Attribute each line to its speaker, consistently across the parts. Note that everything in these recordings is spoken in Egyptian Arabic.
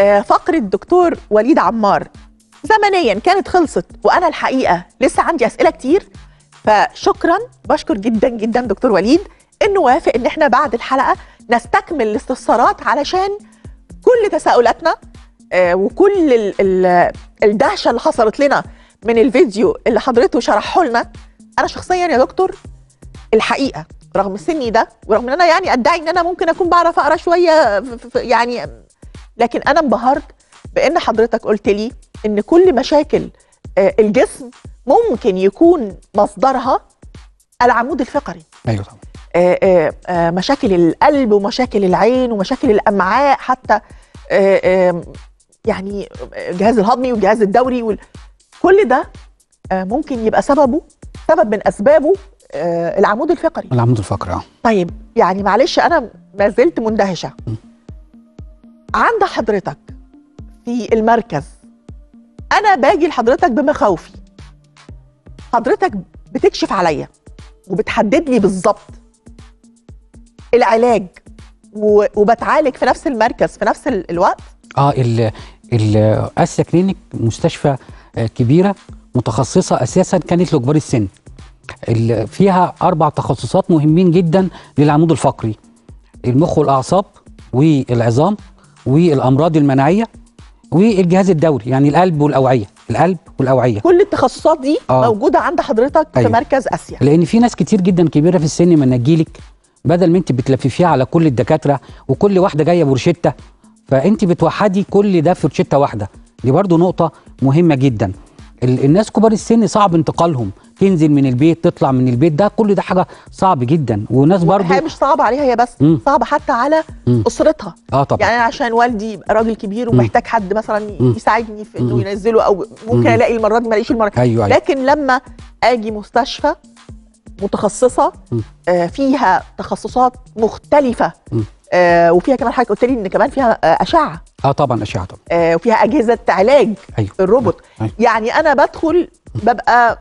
Speaker 1: آه، فقره الدكتور وليد عمار زمنيا كانت خلصت وانا الحقيقه لسه عندي اسئله كتير فشكرا بشكر جدا جدا دكتور وليد انه وافق ان احنا بعد الحلقه نستكمل الاستفسارات علشان كل تساؤلاتنا آه، وكل ال- ال- الدهشه اللي حصلت لنا من الفيديو اللي حضرته شرحه لنا انا شخصيا يا دكتور الحقيقه رغم سني ده ورغم ان انا يعني ادعي ان انا ممكن اكون بعرف اقرا شويه ف- ف- يعني لكن انا انبهرت بان حضرتك قلت لي ان كل مشاكل آه، الجسم ممكن يكون مصدرها العمود الفقري
Speaker 2: ايوه طبعا
Speaker 1: آه، آه، آه، مشاكل القلب ومشاكل العين ومشاكل الامعاء حتى آه، آه، يعني الجهاز الهضمي والجهاز الدوري وال- كل ده آه، ممكن يبقى سببه سبب من اسبابه آه، العمود الفقري
Speaker 2: العمود الفقري اه
Speaker 1: طيب يعني معلش انا ما زلت مندهشه عند حضرتك في المركز انا باجي لحضرتك بمخاوفي حضرتك بتكشف عليا وبتحدد لي بالظبط العلاج و- وبتعالج في نفس المركز في نفس ال- الوقت
Speaker 2: اه ال ال اسيا كلينيك مستشفى آه، كبيره متخصصه اساسا كانت لكبار السن ال- فيها اربع تخصصات مهمين جدا للعمود الفقري المخ والاعصاب والعظام والامراض المناعيه والجهاز الدوري يعني القلب والاوعيه القلب والاوعيه
Speaker 1: كل التخصصات دي
Speaker 2: آه.
Speaker 1: موجوده عند حضرتك في
Speaker 2: أيوة.
Speaker 1: مركز اسيا
Speaker 2: لان في ناس كتير جدا كبيره في السن من نجيلك بدل ما انت بتلففيها على كل الدكاتره وكل واحده جايه بروشته فانت بتوحدي كل ده في روشته واحده دي برضو نقطه مهمه جدا ال- الناس كبار السن صعب انتقالهم تنزل من البيت تطلع من البيت ده كل ده حاجه صعب جدا وناس برضو
Speaker 1: الحقيقه مش صعبه عليها هي بس
Speaker 2: مم.
Speaker 1: صعبه حتى على
Speaker 2: مم.
Speaker 1: اسرتها
Speaker 2: اه طبعا
Speaker 1: يعني أنا عشان والدي يبقى راجل كبير ومحتاج حد مثلا
Speaker 2: مم.
Speaker 1: يساعدني في انه
Speaker 2: مم.
Speaker 1: ينزله او ممكن
Speaker 2: مم.
Speaker 1: الاقي المره دي ما الاقيش المره
Speaker 2: ايوه ايوه
Speaker 1: لكن لما اجي مستشفى متخصصه
Speaker 2: مم.
Speaker 1: آه، فيها تخصصات مختلفه
Speaker 2: مم.
Speaker 1: آه، وفيها كمان حضرتك قلت لي ان كمان فيها آه، اشعه
Speaker 2: اه طبعا اشعه طبعا
Speaker 1: آه، وفيها اجهزه علاج
Speaker 2: ايوه
Speaker 1: الروبوت
Speaker 2: أيوة.
Speaker 1: يعني انا بدخل ببقى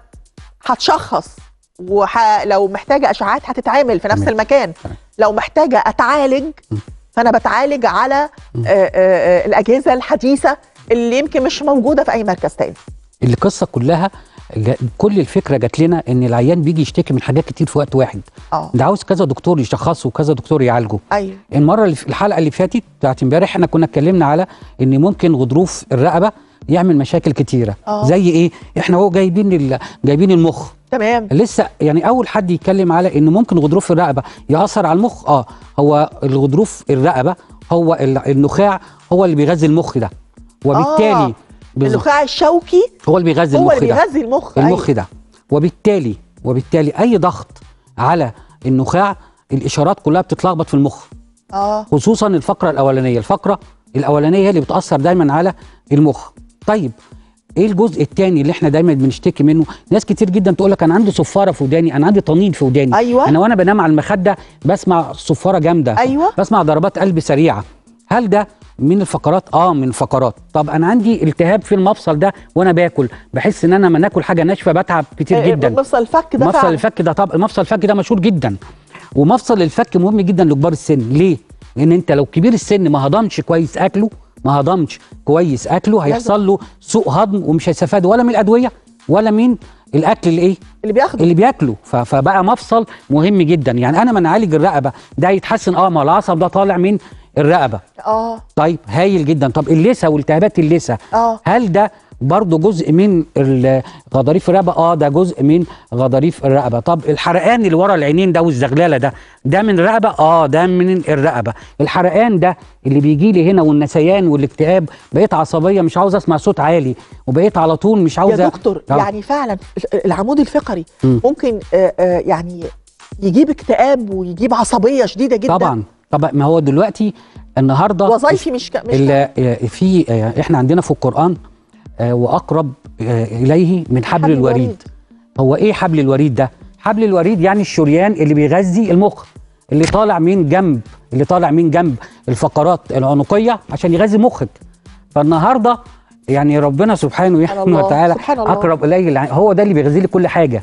Speaker 1: هتشخص وح... لو محتاجه اشعاعات هتتعامل في نفس
Speaker 2: تمام.
Speaker 1: المكان
Speaker 2: تمام.
Speaker 1: لو محتاجه اتعالج
Speaker 2: م.
Speaker 1: فانا بتعالج على
Speaker 2: م.
Speaker 1: آه، آه، آه، الاجهزه الحديثه اللي يمكن مش موجوده في اي مركز تاني
Speaker 2: القصه كلها جا- كل الفكره جات لنا ان العيان بيجي يشتكي من حاجات كتير في وقت واحد
Speaker 1: اه
Speaker 2: ده عاوز كذا دكتور يشخصه وكذا دكتور يعالجه
Speaker 1: ايوه
Speaker 2: المره اللي في الحلقه اللي فاتت بتاعت امبارح احنا كنا اتكلمنا على ان ممكن غضروف الرقبه يعمل مشاكل كتيره
Speaker 1: آه.
Speaker 2: زي ايه احنا هو جايبين ال- جايبين المخ
Speaker 1: تمام
Speaker 2: لسه يعني اول حد يتكلم على ان ممكن غضروف الرقبه ياثر على المخ اه هو الغضروف الرقبه هو ال- النخاع هو اللي بيغذي المخ ده وبالتالي
Speaker 1: آه.
Speaker 2: بالظبط،
Speaker 1: النخاع الشوكي
Speaker 2: هو اللي بيغذي
Speaker 1: هو
Speaker 2: المخ
Speaker 1: اللي
Speaker 2: ده
Speaker 1: بيغذي المخ
Speaker 2: المخ ده وبالتالي وبالتالي اي ضغط على النخاع الاشارات كلها بتتلخبط في المخ
Speaker 1: اه
Speaker 2: خصوصا الفقره الاولانيه الفقره الاولانيه هي اللي بتاثر دايما على المخ طيب ايه الجزء الثاني اللي احنا دايما بنشتكي منه ناس كتير جدا تقول لك انا عندي صفاره في وداني انا عندي طنين في وداني
Speaker 1: أيوة.
Speaker 2: انا وانا بنام على المخده بسمع صفاره جامده
Speaker 1: أيوة.
Speaker 2: بسمع ضربات قلب سريعه هل ده من الفقرات اه من الفقرات طب انا عندي التهاب في المفصل ده وانا باكل بحس ان انا لما ناكل حاجه ناشفه بتعب كتير
Speaker 1: آه،
Speaker 2: جدا
Speaker 1: مفصل الفك ده
Speaker 2: مفصل
Speaker 1: فعلا.
Speaker 2: الفك ده طب مفصل الفك ده مشهور جدا ومفصل الفك مهم جدا لكبار السن ليه لان انت لو كبير السن ما هضمش كويس اكله ما هضمش كويس اكله هيحصل له سوء هضم ومش هيستفاد ولا من الادويه ولا من الاكل الايه
Speaker 1: اللي بياخده
Speaker 2: اللي بياكله ف- فبقى مفصل مهم جدا يعني انا من اعالج الرقبه ده يتحسن اه ما العصب ده طالع من الرقبه
Speaker 1: اه
Speaker 2: طيب هايل جدا طب اللثه والتهابات اللثه
Speaker 1: اه
Speaker 2: هل ده برضه جزء من ال- غضاريف الرقبه اه ده جزء من غضاريف الرقبه طب الحرقان اللي ورا العينين ده والزغلله ده ده من الرقبه اه ده من الرقبه الحرقان ده اللي بيجي لي هنا والنسيان والاكتئاب بقيت عصبيه مش عاوز اسمع صوت عالي وبقيت على طول مش عاوز
Speaker 1: يا دكتور
Speaker 2: آه.
Speaker 1: يعني فعلا العمود الفقري
Speaker 2: مم.
Speaker 1: ممكن آه، آه، يعني يجيب اكتئاب ويجيب عصبيه شديده جدا
Speaker 2: طبعا طبعا ما هو دلوقتي النهارده
Speaker 1: وظايفي مش ك... مش ك...
Speaker 2: ال- آه، في آه، احنا عندنا في القران آه، واقرب آه، اليه من حبل الوريد هو ايه حبل الوريد ده حبل الوريد يعني الشريان اللي بيغذي المخ اللي طالع من جنب اللي طالع من جنب الفقرات العنقيه عشان يغذي مخك فالنهارده يعني ربنا سبحانه يعني
Speaker 1: الله،
Speaker 2: وتعالى
Speaker 1: سبحان الله.
Speaker 2: اقرب اليه الع- هو ده اللي بيغذي لك كل حاجه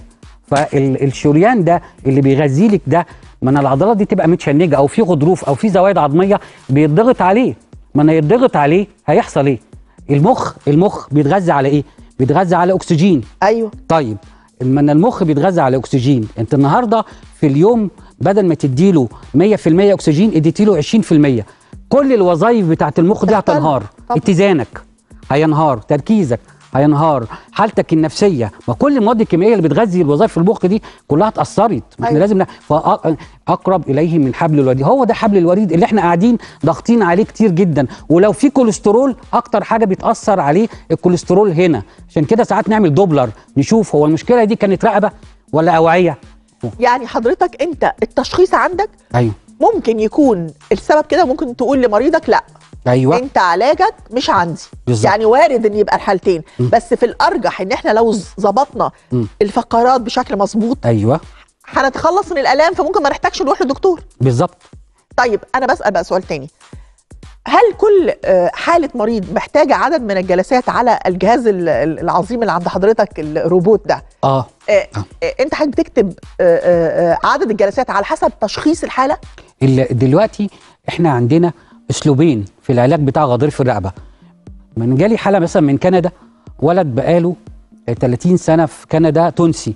Speaker 2: فالشريان ده اللي بيغذي لك ده من العضلات دي تبقى متشنجه او في غضروف او في زوايد عظميه بيضغط عليه ما انا يتضغط عليه هيحصل ايه المخ المخ بيتغذى على ايه بيتغذى على اكسجين
Speaker 1: ايوه
Speaker 2: طيب لما أنا المخ بيتغذى على اكسجين انت النهارده في اليوم بدل ما تديله 100% اكسجين اديتيله 20% كل الوظائف بتاعت المخ دي
Speaker 1: تختل.
Speaker 2: هتنهار
Speaker 1: طبعا.
Speaker 2: اتزانك هينهار تركيزك هينهار حالتك النفسيه ما كل المواد الكيميائيه اللي بتغذي الوظائف في المخ دي كلها اتاثرت ما احنا
Speaker 1: أيوة.
Speaker 2: لازم ن- فاقرب اليه من حبل الوريد هو ده حبل الوريد اللي احنا قاعدين ضاغطين عليه كتير جدا ولو في كوليسترول اكتر حاجه بيتاثر عليه الكوليسترول هنا عشان كده ساعات نعمل دوبلر نشوف هو المشكله دي كانت رقبه ولا اوعيه
Speaker 1: يعني حضرتك انت التشخيص عندك
Speaker 2: ايوه
Speaker 1: ممكن يكون السبب كده ممكن تقول لمريضك لا
Speaker 2: ايوه
Speaker 1: انت علاجك مش عندي
Speaker 2: بالظبط.
Speaker 1: يعني وارد ان يبقى الحالتين
Speaker 2: م.
Speaker 1: بس في الارجح ان احنا لو ظبطنا
Speaker 2: م.
Speaker 1: الفقرات بشكل مظبوط
Speaker 2: ايوه
Speaker 1: هنتخلص من الالام فممكن ما نحتاجش نروح لدكتور
Speaker 2: بالظبط
Speaker 1: طيب انا بسال بقى سؤال تاني هل كل آه، حاله مريض محتاجه عدد من الجلسات على الجهاز ال- ال- العظيم اللي عند حضرتك الروبوت ده
Speaker 2: اه
Speaker 1: آه،
Speaker 2: آه.
Speaker 1: آه، انت حضرتك بتكتب آه، آه، آه، عدد الجلسات على حسب تشخيص الحاله
Speaker 2: ال- دلوقتي احنا عندنا اسلوبين في العلاج بتاع غضاريف الرقبه من جالي حاله مثلا من كندا ولد بقاله 30 سنه في كندا تونسي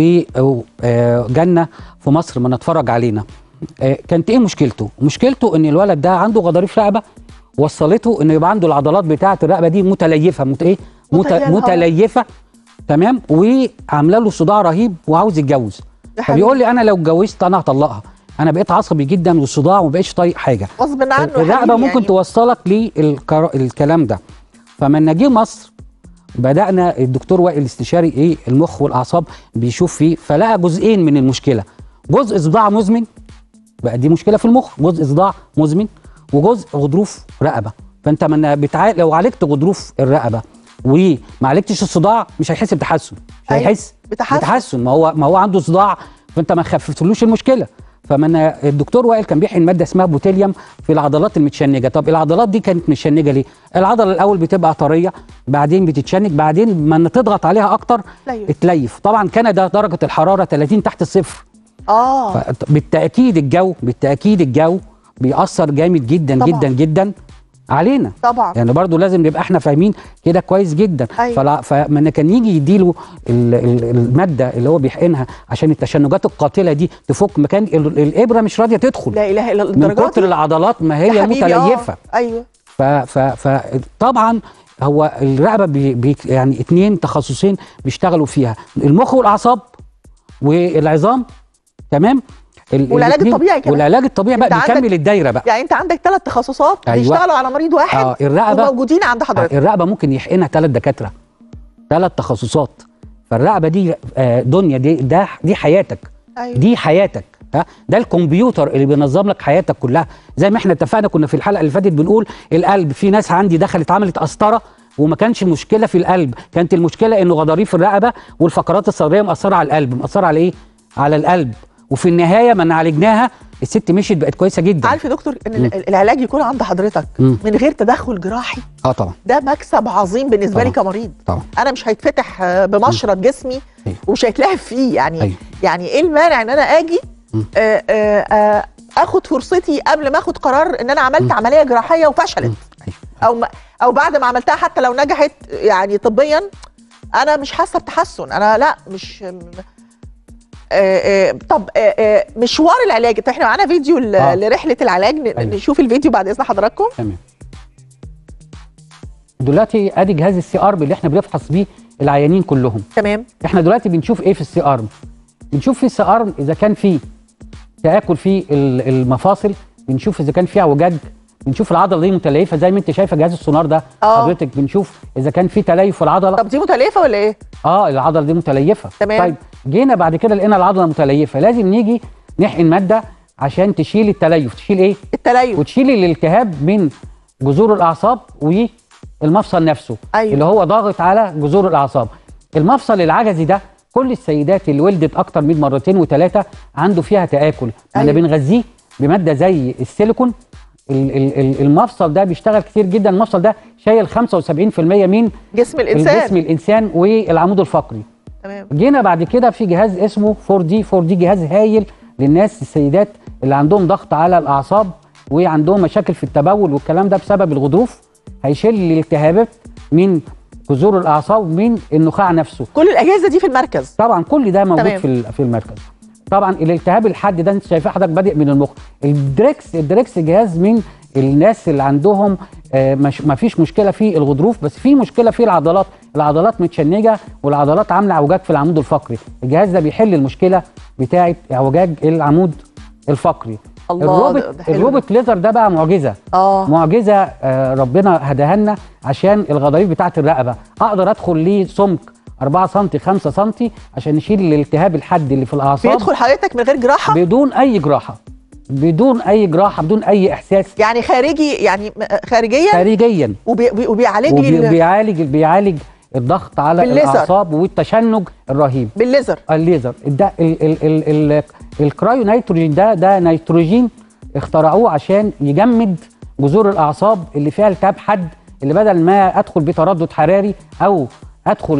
Speaker 2: وجالنا في مصر ما نتفرج علينا آه، كانت ايه مشكلته مشكلته ان الولد ده عنده غضاريف رقبه وصلته انه يبقى عنده العضلات بتاعه الرقبه دي متليفه مت ايه مت...
Speaker 1: متهيألها.
Speaker 2: متليفه تمام وعامله له صداع رهيب وعاوز يتجوز
Speaker 1: يا حبيبي.
Speaker 2: فبيقول لي انا لو اتجوزت انا هطلقها انا بقيت عصبي جدا والصداع وما بقتش طايق حاجه
Speaker 1: غصب عنه يا
Speaker 2: الرقبه
Speaker 1: حبيبي
Speaker 2: ممكن
Speaker 1: يعني.
Speaker 2: توصلك للكلام ده فمن جه مصر بدانا الدكتور وائل الاستشاري ايه المخ والاعصاب بيشوف فيه فلقى جزئين من المشكله جزء صداع مزمن بقى دي مشكله في المخ جزء صداع مزمن وجزء غضروف رقبه فانت من بتع... لو عالجت غضروف الرقبه وما عالجتش الصداع مش هيحس بتحسن مش
Speaker 1: أيوة،
Speaker 2: هيحس
Speaker 1: بتحسن.
Speaker 2: بتحسن ما هو ما هو عنده صداع فانت ما خففتلوش المشكله فمن الدكتور وائل كان بيحقن ماده اسمها بوتيليوم في العضلات المتشنجه طب العضلات دي كانت متشنجه ليه العضله الاول بتبقى طريه بعدين بتتشنج بعدين ما تضغط عليها اكتر
Speaker 1: تليف.
Speaker 2: تليف طبعا كندا درجه الحراره 30 تحت الصفر
Speaker 1: اه
Speaker 2: بالتاكيد الجو بالتاكيد الجو بيأثر جامد جدا
Speaker 1: طبعاً.
Speaker 2: جدا جدا علينا
Speaker 1: طبعا
Speaker 2: يعني برضو لازم نبقى احنا فاهمين كده كويس جدا
Speaker 1: أيوة.
Speaker 2: فلا فمن كان يجي يديله ال- ال- الماده اللي هو بيحقنها عشان التشنجات القاتله دي تفك مكان ال- الابره مش راضيه تدخل
Speaker 1: لا اله الا الله
Speaker 2: من
Speaker 1: الدرجات
Speaker 2: كتر
Speaker 1: دي؟
Speaker 2: العضلات ما
Speaker 1: يا
Speaker 2: هي
Speaker 1: حبيبي، آه.
Speaker 2: متليفه
Speaker 1: ايوه
Speaker 2: ف- ف- فطبعا هو الرقبه بي بي يعني اتنين تخصصين بيشتغلوا فيها المخ والاعصاب والعظام تمام ال-
Speaker 1: والعلاج
Speaker 2: الاتنين-
Speaker 1: الطبيعي كمان.
Speaker 2: والعلاج الطبيعي بقى
Speaker 1: أنت عندك-
Speaker 2: بيكمل الدايره بقى
Speaker 1: يعني انت عندك ثلاث تخصصات
Speaker 2: أيوة.
Speaker 1: بيشتغلوا على مريض واحد
Speaker 2: اه الرقبه
Speaker 1: وموجودين عند حضرتك
Speaker 2: الرقبه ممكن يحقنها ثلاث دكاتره ثلاث تخصصات فالرقبه دي آه، دنيا دي ده دي حياتك
Speaker 1: أيوة.
Speaker 2: دي حياتك ها ده الكمبيوتر اللي بينظم لك حياتك كلها زي ما احنا اتفقنا كنا في الحلقه اللي فاتت بنقول القلب في ناس عندي دخلت عملت قسطره وما كانش المشكله في القلب كانت المشكله انه غضاريف الرقبه والفقرات الصدريه مأثره على القلب مأثره على ايه على القلب وفي النهايه ما عالجناها الست مشيت بقت كويسه جدا
Speaker 1: عارف يا دكتور ان ال- العلاج يكون عند حضرتك
Speaker 2: مم.
Speaker 1: من غير تدخل جراحي
Speaker 2: اه طبعا
Speaker 1: ده مكسب عظيم بالنسبه لي
Speaker 2: طبعاً.
Speaker 1: كمريض
Speaker 2: طبعا
Speaker 1: انا مش هيتفتح آه، بمشرط جسمي
Speaker 2: أيوة.
Speaker 1: ومش هيتلهب فيه يعني
Speaker 2: أيوة.
Speaker 1: يعني ايه المانع ان انا اجي
Speaker 2: مم.
Speaker 1: آه، آه، آه، اخد فرصتي قبل ما اخد قرار ان انا عملت
Speaker 2: مم.
Speaker 1: عمليه جراحيه وفشلت
Speaker 2: مم. أيوة.
Speaker 1: او ما او بعد ما عملتها حتى لو نجحت يعني طبيا انا مش حاسه بتحسن انا لا مش م- آه، آه، طب آه، آه، مشوار العلاج طب احنا معانا فيديو ل-
Speaker 2: آه.
Speaker 1: لرحله العلاج ن-
Speaker 2: أيوة.
Speaker 1: نشوف الفيديو بعد اذن حضراتكم
Speaker 2: تمام دلوقتي ادي جهاز السي ارم اللي احنا بنفحص بيه العيانين كلهم
Speaker 1: تمام
Speaker 2: احنا دلوقتي بنشوف ايه في السي ارم بنشوف في السي ارم اذا كان في تاكل في ال- المفاصل بنشوف اذا كان في اعوجاج بنشوف العضله دي متليفه زي ما انت شايفه جهاز السونار ده
Speaker 1: آه.
Speaker 2: حضرتك بنشوف اذا كان في تليف في العضله
Speaker 1: طب دي متليفه ولا ايه
Speaker 2: اه العضله دي متليفه
Speaker 1: تمام.
Speaker 2: طيب جينا بعد كده لقينا العضله متليفه لازم نيجي نحقن ماده عشان تشيل التليف تشيل ايه
Speaker 1: التليف
Speaker 2: وتشيل الالتهاب من جذور الاعصاب والمفصل نفسه
Speaker 1: أيوة.
Speaker 2: اللي هو ضاغط على جذور الاعصاب المفصل العجزي ده كل السيدات اللي ولدت اكتر من مرتين وثلاثه عنده فيها تاكل احنا
Speaker 1: أيوة.
Speaker 2: بنغذيه بماده زي السيليكون ال- ال- ال- المفصل ده بيشتغل كتير جدا المفصل ده شايل 75% من
Speaker 1: جسم الانسان
Speaker 2: الجسم الانسان والعمود الفقري
Speaker 1: تمام
Speaker 2: جينا بعد كده في جهاز اسمه 4 دي 4 دي جهاز هايل للناس السيدات اللي عندهم ضغط على الاعصاب وعندهم مشاكل في التبول والكلام ده بسبب الغضروف هيشيل الالتهابات من جذور الاعصاب من النخاع نفسه
Speaker 1: كل الاجهزه دي في المركز
Speaker 2: طبعا كل ده موجود
Speaker 1: تمام.
Speaker 2: في ال- في المركز طبعا الالتهاب الحاد ده انت شايفاه حضرتك بادئ من المخ الدريكس الدريكس جهاز من الناس اللي عندهم آه، مش ما فيش مشكله في الغضروف بس في مشكله في العضلات العضلات متشنجه والعضلات عامله اعوجاج في العمود الفقري الجهاز ده بيحل المشكله بتاعه اعوجاج العمود الفقري
Speaker 1: الله،
Speaker 2: الروبوت
Speaker 1: ده- ده حلو
Speaker 2: الروبوت ليزر ده بقى معجزه
Speaker 1: اه
Speaker 2: معجزه آه، ربنا هداها لنا عشان الغضاريف بتاعه الرقبه اقدر ادخل ليه سمك 4 سم 5 سم عشان نشيل الالتهاب الحاد اللي في الاعصاب
Speaker 1: بيدخل حضرتك من غير جراحه
Speaker 2: بدون اي جراحه بدون اي جراحه بدون اي احساس
Speaker 1: يعني خارجي يعني م- خارجيا
Speaker 2: خارجيا
Speaker 1: وبي بي- وبيعالج لي ال-
Speaker 2: وبيعالج بيعالج الضغط على
Speaker 1: بالليزر.
Speaker 2: الاعصاب والتشنج الرهيب
Speaker 1: بالليزر
Speaker 2: الليزر ده ال ال ال ال الكرايو نيتروجين ده ده نيتروجين اخترعوه عشان يجمد جذور الاعصاب اللي فيها التهاب حاد اللي بدل ما ادخل بتردد حراري او ادخل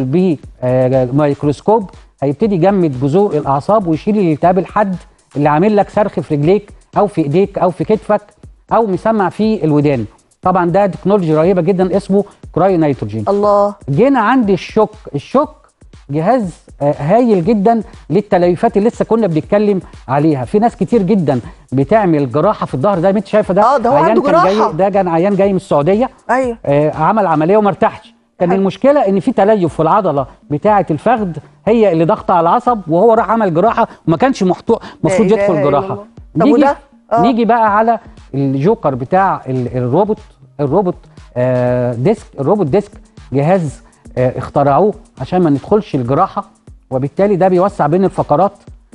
Speaker 2: بميكروسكوب هيبتدي يجمد جذور الاعصاب ويشيل الالتهاب الحاد اللي عامل لك صرخ في رجليك او في ايديك او في كتفك او مسمع في الودان طبعا ده تكنولوجي رهيبه جدا اسمه كرايو نيتروجين
Speaker 1: الله
Speaker 2: جينا عند الشوك الشوك جهاز آه، هايل جدا للتليفات اللي لسه كنا بنتكلم عليها في ناس كتير جدا بتعمل جراحه في الظهر زي ما انت شايفه ده
Speaker 1: آه، ده هو
Speaker 2: عيان
Speaker 1: عنده
Speaker 2: كان
Speaker 1: جراحة.
Speaker 2: جاي ده كان عيان جاي من السعوديه
Speaker 1: ايوه
Speaker 2: آه، عمل عمليه وما ارتاحش كان
Speaker 1: حلو.
Speaker 2: المشكله ان في تليف في العضله بتاعه الفخذ هي اللي ضغط على العصب وهو راح عمل جراحه وما كانش محطوط المفروض
Speaker 1: إله
Speaker 2: يدخل
Speaker 1: إلا
Speaker 2: جراحه
Speaker 1: الله. طب
Speaker 2: نيجي
Speaker 1: وده؟ آه.
Speaker 2: نيجي بقى على الجوكر بتاع ال- الروبوت الروبوت آه ديسك الروبوت ديسك جهاز آه اخترعوه عشان ما ندخلش الجراحه وبالتالي ده بيوسع بين الفقرات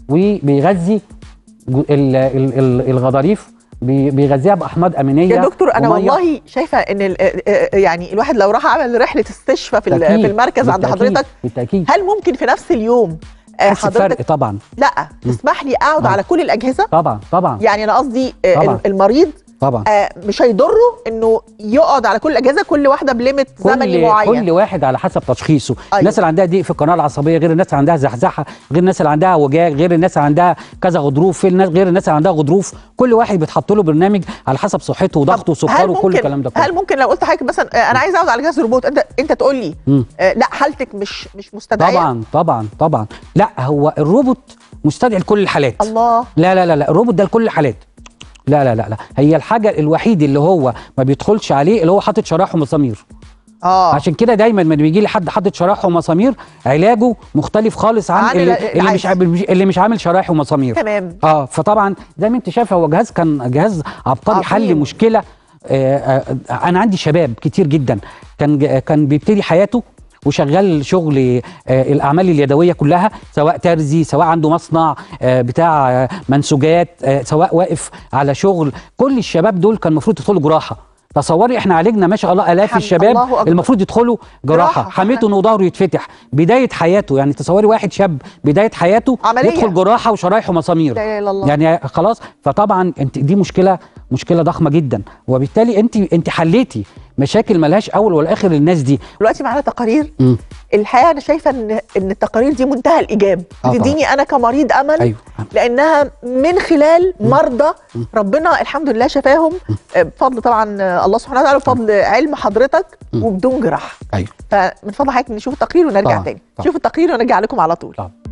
Speaker 2: وبيغذي جو- ال- ال- ال- الغضاريف بي- بيغذيها باحماض امينيه
Speaker 1: يا دكتور انا
Speaker 2: ومية.
Speaker 1: والله شايفه ان ال- آه، آه، يعني الواحد لو راح عمل رحله استشفاء في ال-
Speaker 2: بالتأكيد،
Speaker 1: في المركز عند
Speaker 2: بالتأكيد،
Speaker 1: حضرتك
Speaker 2: بالتاكيد
Speaker 1: هل ممكن في نفس اليوم آه،
Speaker 2: حس بفرق
Speaker 1: حضرتك
Speaker 2: طبعا
Speaker 1: لا تسمح لي اقعد
Speaker 2: آه.
Speaker 1: على كل الاجهزه
Speaker 2: طبعا طبعا
Speaker 1: يعني انا قصدي آه،
Speaker 2: طبعاً.
Speaker 1: المريض
Speaker 2: طبعا
Speaker 1: آه، مش هيضره انه يقعد على كل الاجهزه كل واحده بليمت زمني
Speaker 2: كل
Speaker 1: معين
Speaker 2: كل واحد على حسب تشخيصه
Speaker 1: أيوة.
Speaker 2: أيوة. الناس اللي عندها ضيق في القناه العصبيه غير الناس اللي عندها زحزحه غير الناس اللي عندها وجاج غير الناس اللي عندها كذا غضروف في الناس غير الناس اللي عندها غضروف كل واحد بيتحط له برنامج على حسب صحته وضغطه
Speaker 1: هل
Speaker 2: وسكره وكل
Speaker 1: ممكن
Speaker 2: الكلام ده كله
Speaker 1: هل ممكن لو قلت حضرتك مثلا آه، انا عايز اقعد على جهاز روبوت انت انت تقول لي
Speaker 2: مم.
Speaker 1: آه، لا حالتك مش مش مستدعيه
Speaker 2: طبعا طبعا طبعا لا هو الروبوت مستدعي لكل الحالات
Speaker 1: الله
Speaker 2: لا لا لا لا الروبوت ده لكل الحالات لا لا لا لا هي الحاجه الوحيد اللي هو ما بيدخلش عليه اللي هو حاطط شرايح ومسامير
Speaker 1: اه
Speaker 2: عشان كده دايما لما بيجي لي حد حاطط شرايح ومسامير علاجه مختلف خالص عن,
Speaker 1: عن
Speaker 2: اللي,
Speaker 1: ال-
Speaker 2: اللي مش
Speaker 1: العادي.
Speaker 2: عامل اللي مش عامل شرايح ومسامير
Speaker 1: تمام
Speaker 2: اه فطبعا زي ما انت شايف هو جهاز كان جهاز عبقري حل
Speaker 1: عظيم.
Speaker 2: مشكله آه آه انا عندي شباب كتير جدا كان ج- كان بيبتدي حياته وشغال شغل آه الاعمال اليدويه كلها سواء ترزي سواء عنده مصنع آه بتاع آه منسوجات آه سواء واقف على شغل كل الشباب دول كان المفروض يدخلوا جراحه تصوري احنا عالجنا ما شاء الله الاف
Speaker 1: الحمد-
Speaker 2: الشباب
Speaker 1: الله أكبر.
Speaker 2: المفروض يدخلوا
Speaker 1: جراحة.
Speaker 2: جراحه حميته انه ظهره يتفتح بدايه حياته يعني تصوري واحد شاب بدايه حياته
Speaker 1: عملية.
Speaker 2: يدخل جراحه وشرايح ومسامير
Speaker 1: لا اله الا الله
Speaker 2: يعني خلاص فطبعا انت دي مشكله مشكله ضخمه جدا وبالتالي انت انت حليتي مشاكل ملهاش اول ولا اخر للناس دي
Speaker 1: دلوقتي معانا تقارير
Speaker 2: مم.
Speaker 1: الحقيقه انا شايفه ان ان التقارير دي منتهى الايجاب
Speaker 2: آه طبعاً.
Speaker 1: بتديني انا كمريض امل
Speaker 2: ايوه
Speaker 1: لانها من خلال مرضى ربنا الحمد لله شفاهم آه، بفضل طبعا آه، الله سبحانه وتعالى بفضل علم حضرتك
Speaker 2: مم.
Speaker 1: وبدون جراحه
Speaker 2: ايوه
Speaker 1: فمن فضل حضرتك نشوف التقرير ونرجع
Speaker 2: طبعاً،
Speaker 1: تاني
Speaker 2: طبعاً.
Speaker 1: نشوف التقرير ونرجع لكم على طول
Speaker 2: طبعاً.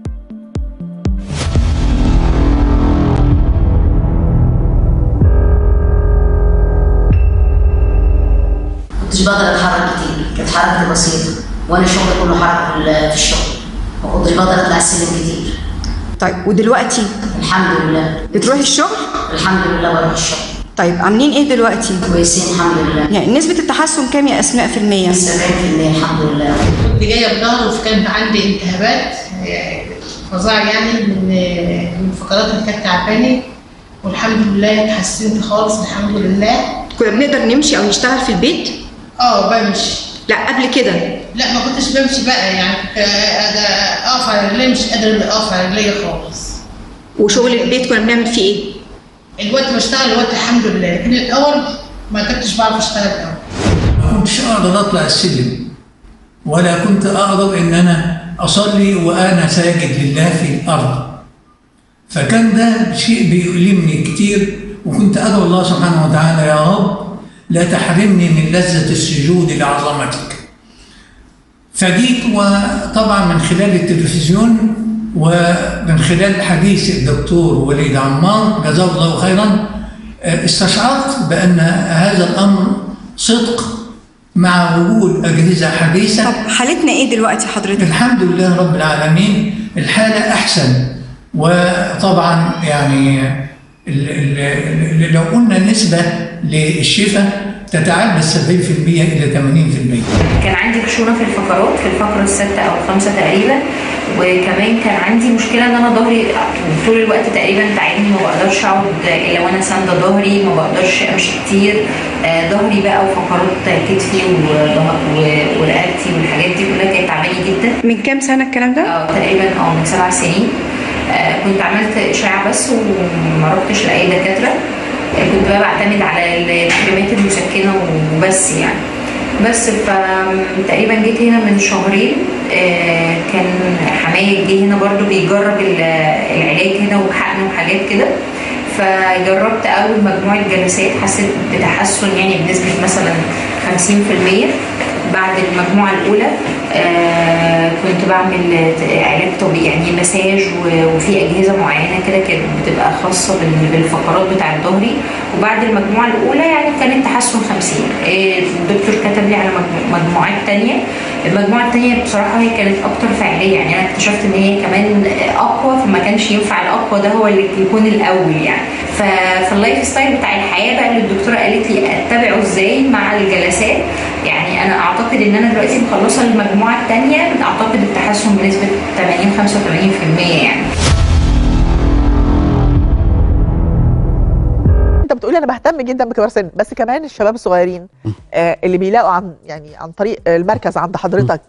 Speaker 3: كنتش بقدر اتحرك كتير كانت حركتي بسيطه وانا شغلي كله حركه في ال- في الشغل ما كنتش بقدر اطلع السلم كتير
Speaker 4: طيب ودلوقتي
Speaker 3: الحمد لله
Speaker 4: بتروحي الشغل
Speaker 3: الحمد لله بروح الشغل
Speaker 4: طيب عاملين ايه دلوقتي
Speaker 3: كويسين الحمد لله
Speaker 4: يعني نسبة التحسن كام يا أسماء في المية
Speaker 3: 70% الحمد لله
Speaker 5: كنت جايه بظهر وكان عندي التهابات آه، فظاع يعني من آه، من الفقرات اللي كانت تعباني والحمد لله اتحسنت خالص الحمد لله
Speaker 4: كنا بنقدر نمشي أو نشتغل في البيت
Speaker 5: اه بمشي
Speaker 4: لا قبل كده
Speaker 5: لا ما كنتش بمشي بقى يعني كنت آه، اقف على رجلي مش قادره اقف على رجلي خالص
Speaker 4: وشغل البيت كنا بنعمل فيه ايه
Speaker 5: الوقت بشتغل الوقت الحمد لله لكن الاول ما كنتش بعرف اشتغل الاول
Speaker 6: ما كنتش اقدر اطلع السلم ولا كنت اقدر ان انا اصلي وانا ساجد لله في الارض فكان ده شيء بيؤلمني كتير وكنت ادعو الله سبحانه وتعالى يا رب لا تحرمني من لذه السجود لعظمتك فجيت وطبعا من خلال التلفزيون ومن خلال حديث الدكتور وليد عمار جزاه الله خيرا آه، استشعرت بان هذا الامر صدق مع وجود اجهزه حديثه
Speaker 4: طب حالتنا ايه دلوقتي حضرتك؟
Speaker 6: الحمد لله رب العالمين الحالة أحسن وطبعا يعني ال- ال- ال- لو قلنا النسبة للشفاء تتعدى 70% إلى 80%
Speaker 7: كان عندي خشونه في الفقرات في الفقره السادسه او الخامسه تقريبا وكمان كان عندي مشكله ان انا ظهري طول الوقت تقريبا تعبني ما بقدرش اقعد الا وانا سانده ظهري ما بقدرش امشي كتير آه، ظهري بقى وفقرات كتفي وظهر- و- ورقبتي والحاجات دي كلها كانت تعباني جدا
Speaker 4: من كام سنه الكلام ده؟
Speaker 7: اه تقريبا اه من سبع سنين آه، كنت عملت اشعه بس وما رحتش لاي دكاتره آه، كنت بقى بعتمد على الكريمات المسكنه وبس يعني بس فتقريبا جيت هنا من شهرين آه، كان حماية جه هنا برضو بيجرب ال- العلاج هنا وحقن وحاجات كده فجربت اول مجموعه جلسات حسيت بتحسن يعني بنسبه مثلا 50% بعد المجموعه الاولى آه كنت بعمل علاج طبيعي يعني مساج و- وفي اجهزه معينه كده كانت بتبقى خاصه بال- بالفقرات بتاعه ظهري وبعد المجموعه الاولى يعني كان التحسن 50 آه، الدكتور كتب لي على مجمو- مجموعات تانية المجموعه التانية بصراحه هي كانت اكتر فعاليه يعني انا اكتشفت ان هي كمان اقوى فما كانش ينفع الاقوى ده هو اللي يكون الاول يعني ففي اللايف ستايل بتاع الحياه بقى اللي الدكتوره قالت لي اتبعه ازاي مع الجلسات يعني انا اعتقد ان انا دلوقتي مخلصه المجموعه الثانيه اعتقد التحسن بنسبه 80 85% يعني
Speaker 1: انت بتقولي انا بهتم جدا بكبار السن بس كمان الشباب الصغيرين آه اللي بيلاقوا عن يعني عن طريق المركز عند حضرتك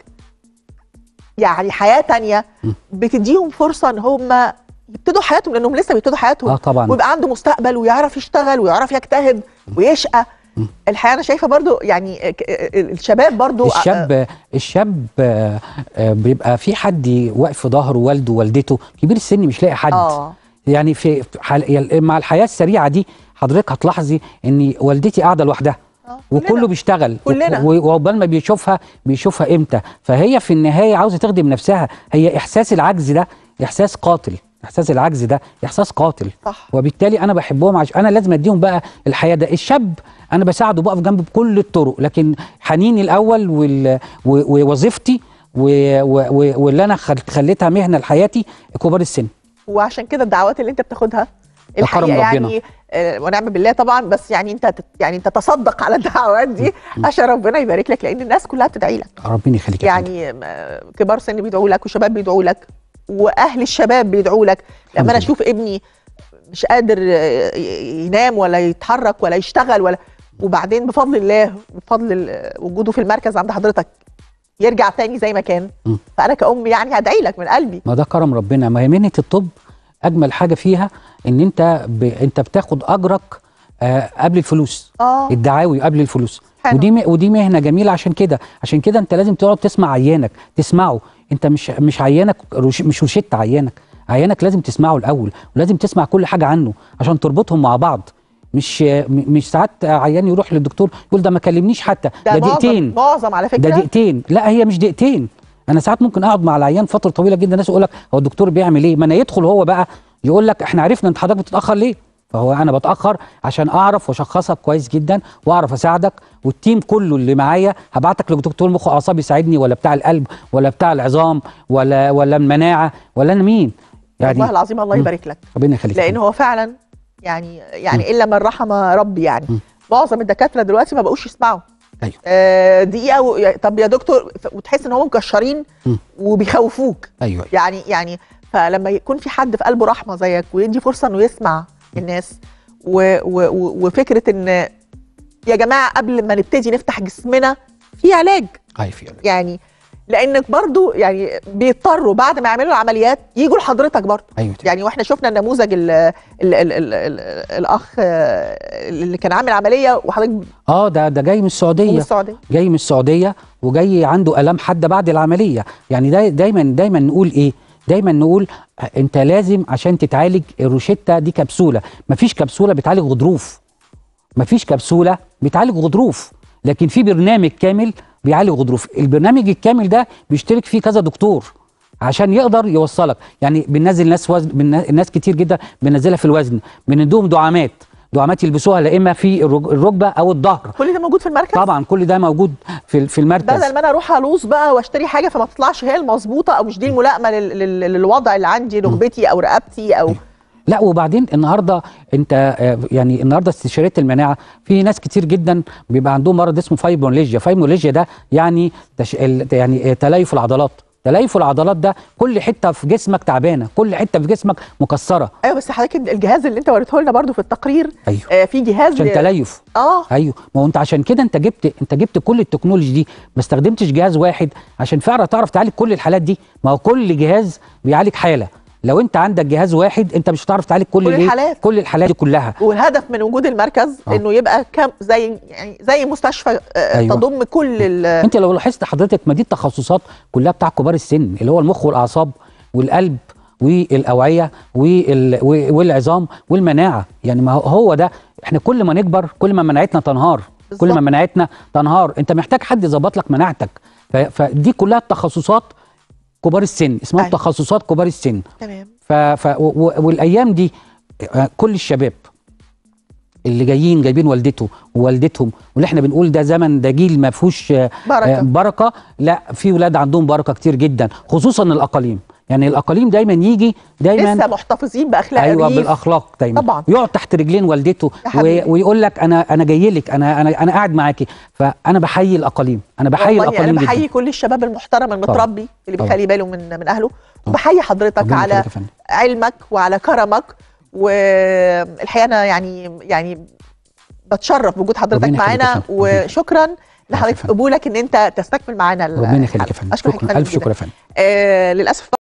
Speaker 1: يعني حياه تانية بتديهم فرصه ان هم يبتدوا حياتهم لانهم لسه بيبتدوا حياتهم
Speaker 2: اه طبعا
Speaker 1: ويبقى عنده مستقبل ويعرف يشتغل ويعرف يجتهد ويشقى الحقيقه انا شايفه برضو يعني ك- الشباب برضو
Speaker 2: الشاب الشاب آه، آه، بيبقى في حد واقف في ظهره والده ووالدته كبير السن مش لاقي حد
Speaker 1: اه
Speaker 2: يعني في في حال يعني مع الحياه السريعه دي حضرتك هتلاحظي ان والدتي قاعده لوحدها
Speaker 1: آه،
Speaker 2: وكله
Speaker 1: كلنا.
Speaker 2: بيشتغل
Speaker 1: كلنا.
Speaker 2: و- وعقبال ما بيشوفها بيشوفها امتى فهي في النهايه عاوزه تخدم نفسها هي احساس العجز ده احساس قاتل احساس العجز ده احساس قاتل
Speaker 1: صح
Speaker 2: وبالتالي انا بحبهم عشان انا لازم اديهم بقى الحياه ده الشاب انا بساعده بقف جنبه بكل الطرق لكن حنيني الاول وال- و- ووظيفتي و- و- و- واللي انا خل- خليتها مهنه لحياتي كبار السن
Speaker 1: وعشان كده الدعوات اللي انت بتاخدها
Speaker 2: ده كرم
Speaker 1: الحقيقه
Speaker 2: ربنا.
Speaker 1: يعني آه، ونعم بالله طبعا بس يعني انت تت- يعني انت تصدق على الدعوات دي عشان ربنا يبارك لك لان الناس كلها بتدعي لك
Speaker 2: ربنا يخليك يا فندم.
Speaker 1: يعني آه، كبار سن بيدعوا لك وشباب بيدعوا لك واهل الشباب بيدعوا لك
Speaker 2: الحمد
Speaker 1: لما انا
Speaker 2: لله.
Speaker 1: اشوف ابني مش قادر آه، ي- ينام ولا يتحرك ولا يشتغل ولا وبعدين بفضل الله وبفضل ال- وجوده في المركز عند حضرتك يرجع تاني زي ما كان
Speaker 2: م.
Speaker 1: فانا كأم يعني هدعي لك من قلبي
Speaker 2: ما ده كرم ربنا ما هي مهنه الطب اجمل حاجه فيها ان انت ب... انت بتاخد اجرك آه قبل الفلوس
Speaker 1: اه
Speaker 2: الدعاوي قبل الفلوس
Speaker 1: حلو.
Speaker 2: ودي م... ودي مهنه جميله عشان كده عشان كده انت لازم تقعد تسمع عيانك تسمعه انت مش مش عيانك روش... مش روشته عيانك عيانك لازم تسمعه الاول ولازم تسمع كل حاجه عنه عشان تربطهم مع بعض مش م- مش ساعات عيان يروح للدكتور يقول ده ما كلمنيش حتى ده,
Speaker 1: ده
Speaker 2: دقيقتين
Speaker 1: معظم معظم على
Speaker 2: ده
Speaker 1: فكره
Speaker 2: دقيقتين لا هي مش دقيقتين انا ساعات ممكن اقعد مع العيان فتره طويله جدا الناس يقول لك هو الدكتور بيعمل ايه ما انا يدخل هو بقى يقول لك احنا عرفنا انت حضرتك بتتاخر ليه فهو انا بتاخر عشان اعرف واشخصك كويس جدا واعرف اساعدك والتيم كله اللي معايا هبعتك لدكتور مخ واعصاب يساعدني ولا بتاع القلب ولا بتاع العظام ولا ولا المناعه ولا انا مين
Speaker 1: والله العظيم الله
Speaker 2: مم.
Speaker 1: يبارك لك
Speaker 2: ربنا يخليك
Speaker 1: لان هو فعلا يعني يعني الا من رحم ربي يعني
Speaker 2: مم.
Speaker 1: معظم الدكاتره دلوقتي ما بقوش يسمعوا
Speaker 2: ايوه
Speaker 1: آه دقيقه و... يا- طب يا دكتور ف- وتحس ان هم مكشرين
Speaker 2: مم.
Speaker 1: وبيخوفوك
Speaker 2: ايوه
Speaker 1: يعني يعني فلما يكون في حد في قلبه رحمه زيك ويدي فرصه انه يسمع الناس و... و... و... وفكره ان يا جماعه قبل ما نبتدي نفتح جسمنا في علاج
Speaker 2: ايوه في
Speaker 1: يعني لانك برضو يعني بيضطروا بعد ما يعملوا العمليات يجوا لحضرتك برضو
Speaker 2: ايوه
Speaker 1: يعني واحنا شفنا النموذج ال ال ال ال ال الاخ آه، اللي كان عامل عمليه وحضرتك من
Speaker 2: اه ده ده جاي من السعوديه
Speaker 1: السعوديه
Speaker 2: جاي من السعوديه وجاي عنده الام حاده بعد العمليه يعني دا دايما دايما نقول ايه دايما نقول آه، انت لازم عشان تتعالج الروشته دي كبسوله مفيش كبسوله بتعالج غضروف مفيش كبسوله بتعالج غضروف لكن في برنامج كامل بيعالج غضروف البرنامج الكامل ده بيشترك فيه كذا دكتور عشان يقدر يوصلك يعني بننزل ناس وزن بن- ناس كتير جدا بننزلها في الوزن بندوهم دعامات دعامات يلبسوها لا اما في الرج- الركبه او الظهر
Speaker 1: كل ده موجود في المركز
Speaker 2: طبعا كل ده موجود في في المركز
Speaker 1: بدل ما انا اروح الوظ بقى واشتري حاجه فما تطلعش هي المظبوطه او مش دي الملائمه لل... لل... للوضع اللي عندي ركبتي او رقبتي او
Speaker 2: لا وبعدين النهارده انت آه، يعني النهارده استشاريه المناعه في ناس كتير جدا بيبقى عندهم مرض اسمه فايبروليجيا فايبروليجيا ده يعني تش... ال- يعني آه، تليف العضلات تليف العضلات ده كل حته في جسمك تعبانه كل حته في جسمك مكسره
Speaker 1: ايوه بس حضرتك الجهاز اللي انت وريته لنا برضو في التقرير
Speaker 2: ايوه
Speaker 1: آه في جهاز
Speaker 2: عشان تليف
Speaker 1: اه
Speaker 2: ايوه ما هو انت عشان كده انت جبت انت جبت كل التكنولوجي دي ما استخدمتش جهاز واحد عشان فعلا تعرف تعالج كل الحالات دي ما هو كل جهاز بيعالج حاله لو انت عندك جهاز واحد انت مش هتعرف تعالج كل
Speaker 1: كل
Speaker 2: الايه؟
Speaker 1: الحالات.
Speaker 2: كل الحالات دي كلها
Speaker 1: والهدف من وجود المركز
Speaker 2: آه.
Speaker 1: انه يبقى كم زي يعني زي مستشفى آه
Speaker 2: أيوة.
Speaker 1: تضم كل ال-
Speaker 2: انت لو لاحظت حضرتك ما دي التخصصات كلها بتاع كبار السن اللي هو المخ والاعصاب والقلب والاوعيه وال... و- والعظام والمناعه يعني ما هو- هو ده احنا كل ما نكبر كل ما مناعتنا تنهار كل ما
Speaker 1: بالظبط.
Speaker 2: مناعتنا تنهار انت محتاج حد يظبط لك مناعتك ف... فدي كلها التخصصات كبار السن اسمها
Speaker 1: أيوة.
Speaker 2: تخصصات كبار السن
Speaker 1: تمام
Speaker 2: ف... ف... و... و... والايام دي آه، كل الشباب اللي جايين جايبين والدته ووالدتهم واللي احنا بنقول ده زمن ده جيل ما فيهوش آه،
Speaker 1: بركة.
Speaker 2: آه، بركه لا في ولاد عندهم بركه كتير جدا خصوصا الاقاليم يعني الاقاليم دايما يجي دايما
Speaker 1: لسه محتفظين باخلاق
Speaker 2: ايوه
Speaker 1: الريف.
Speaker 2: بالاخلاق دايما
Speaker 1: طبعا.
Speaker 2: يقعد تحت رجلين والدته
Speaker 1: يا حبيبي.
Speaker 2: و... ويقول لك انا انا جاي لك انا انا انا قاعد معاكي فانا بحيي الاقاليم انا بحيي
Speaker 1: والله
Speaker 2: الاقاليم
Speaker 1: انا بحيي
Speaker 2: جدا
Speaker 1: كل الشباب المحترم المتربي اللي
Speaker 2: طبعا.
Speaker 1: بيخلي باله من من اهله وبحيي حضرتك
Speaker 2: ربنا
Speaker 1: على
Speaker 2: يخليك يا فندم.
Speaker 1: علمك وعلى كرمك والحقيقه انا يعني يعني بتشرف بوجود حضرتك
Speaker 2: ربنا يخليك يا
Speaker 1: معانا
Speaker 2: فندم. ربنا
Speaker 1: وشكرا لحضرتك
Speaker 2: يا فندم.
Speaker 1: قبولك ان انت تستكمل معانا
Speaker 2: ربنا يخليك يا
Speaker 1: الحلقة.
Speaker 2: فندم
Speaker 1: اشكرك
Speaker 2: شكرا الف
Speaker 1: جداً.
Speaker 2: شكر يا فندم
Speaker 1: آه للاسف